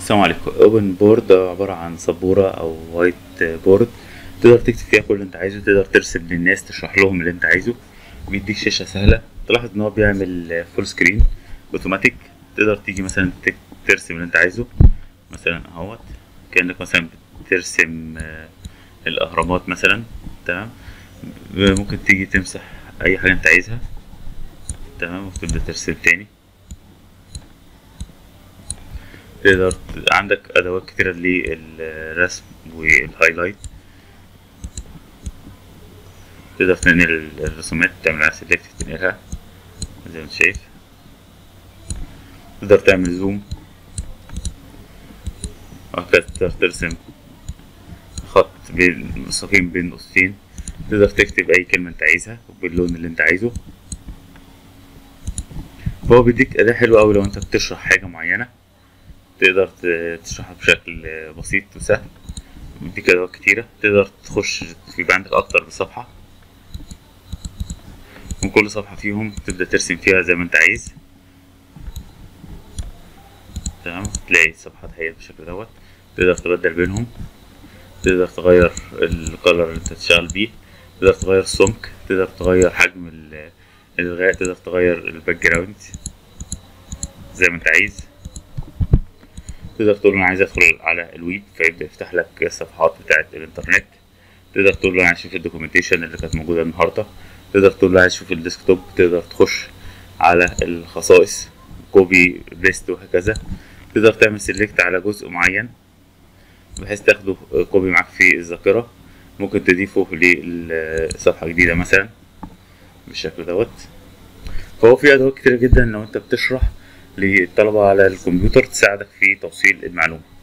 السلام عليكم اوبن بورد عبارة عن سبورة او وايت بورد تقدر تكتب فيها كل اللي انت عايزه تقدر ترسم للناس تشرح لهم اللي انت عايزه بيديك شاشة سهلة تلاحظ ان هو بيعمل فول سكرين اوتوماتيك تقدر تيجي مثلا تك- ترسم اللي انت عايزه مثلا اهوت كأنك مثلا بترسم آه، الاهرامات مثلا تمام ممكن تيجي تمسح اي حاجة انت عايزها تمام وتبدأ ترسم تاني تقدر ت- عندك ادوات كتيرة للرسم والهايلايت تقدر تنقل الرسومات تعمل عليها سيلكت تنقلها زي ما انت شايف تقدر تعمل زوم وهكذا تقدر ترسم خط بين مستقيم بين نقطتين تقدر تكتب اي كلمة انت عايزها باللون اللي انت عايزه فهو بيديك اداة حلوة اوي لو انت بتشرح حاجة معينة تقدر ت- تشرحها بشكل بسيط وسهل بيديك ادوات كتيرة تقدر تخش يبقى عندك اكتر من صفحة من كل صفحة فيهم تبدأ ترسم فيها زي ما انت عايز تمام تلاقي الصفحات هي بالشكل دوت تقدر تبدل بينهم تقدر تغير الكالر اللي انت تشتغل بيه تقدر تغير السمك تقدر تغير حجم ال- الغاء تقدر تغير الباك جراوند زي ما انت عايز تقدر تقول له انا عايز ادخل على الويب فيبدأ يفتح لك الصفحات بتاعة الانترنت تقدر تقول له انا عايز اشوف الدوكيومنتيشن اللي كانت موجودة النهاردة تقدر تقول له عايز اشوف الديسكتوب تقدر تخش على الخصائص كوبي بيست وهكذا تقدر تعمل سيلكت على جزء معين بحيث تاخده كوبي معاك في الذاكرة ممكن تضيفه لصفحة جديدة مثلا بالشكل دوت فهو في أدوات كتيرة جدا لو أنت بتشرح للطلبة على الكمبيوتر تساعدك في توصيل المعلومة